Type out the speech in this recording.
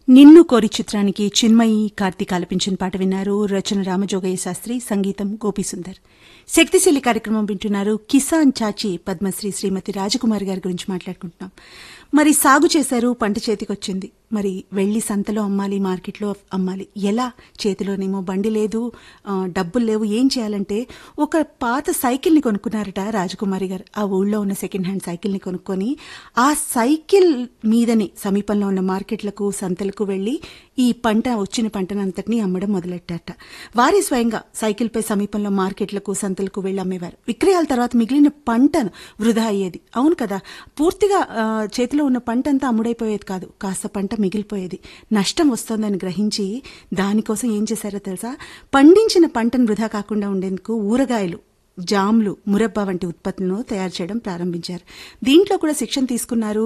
నిన్ను కోరి చిత్రానికి చిన్మయి కార్తీక్ ఆలపించిన పాట విన్నారు రచన రామజోగయ్య శాస్త్రి సంగీతం గోపీసుందర్ శక్తిశీలి కార్యక్రమం వింటున్నారు కిసాన్ చాచి పద్మశ్రీ శ్రీమతి రాజకుమారి గారి గురించి మాట్లాడుకుంటున్నాం మరి సాగు చేశారు పంట చేతికొచ్చింది మరి వెళ్లి సంతలో అమ్మాలి మార్కెట్లో అమ్మాలి ఎలా చేతిలోనేమో బండి లేదు ఆ, డబ్బులు లేవు ఏం చేయాలంటే ఒక పాత సైకిల్ని కొనుక్కున్నారట రాజకుమారి గారు ఆ ఊళ్ళో ఉన్న సెకండ్ హ్యాండ్ సైకిల్ని కొనుక్కొని ఆ సైకిల్ మీదనే సమీపంలో ఉన్న మార్కెట్లకు సంతలకు వెళ్లి ఈ పంట వచ్చిన పంటనంతటినీ అమ్మడం మొదలెట్టారట వారే స్వయంగా సైకిల్పై సమీపంలో మార్కెట్లకు సంతలకు వెళ్లి అమ్మేవారు విక్రయాల తర్వాత మిగిలిన పంటను వృధా అయ్యేది అవును కదా పూర్తిగా ఆ, చేతిలో ఉన్న పంట అంతా అమ్ముడైపోయేది కాదు కాస్త పంట మిగిలిపోయేది నష్టం వస్తోందని గ్రహించి దానికోసం ఏం చేశారో తెలుసా పండించిన పంటను వృధా కాకుండా ఉండేందుకు ఊరగాయలు జామ్లు మురబ్బా వంటి ఉత్పత్తులను తయారు చేయడం ప్రారంభించారు దీంట్లో కూడా శిక్షణ తీసుకున్నారు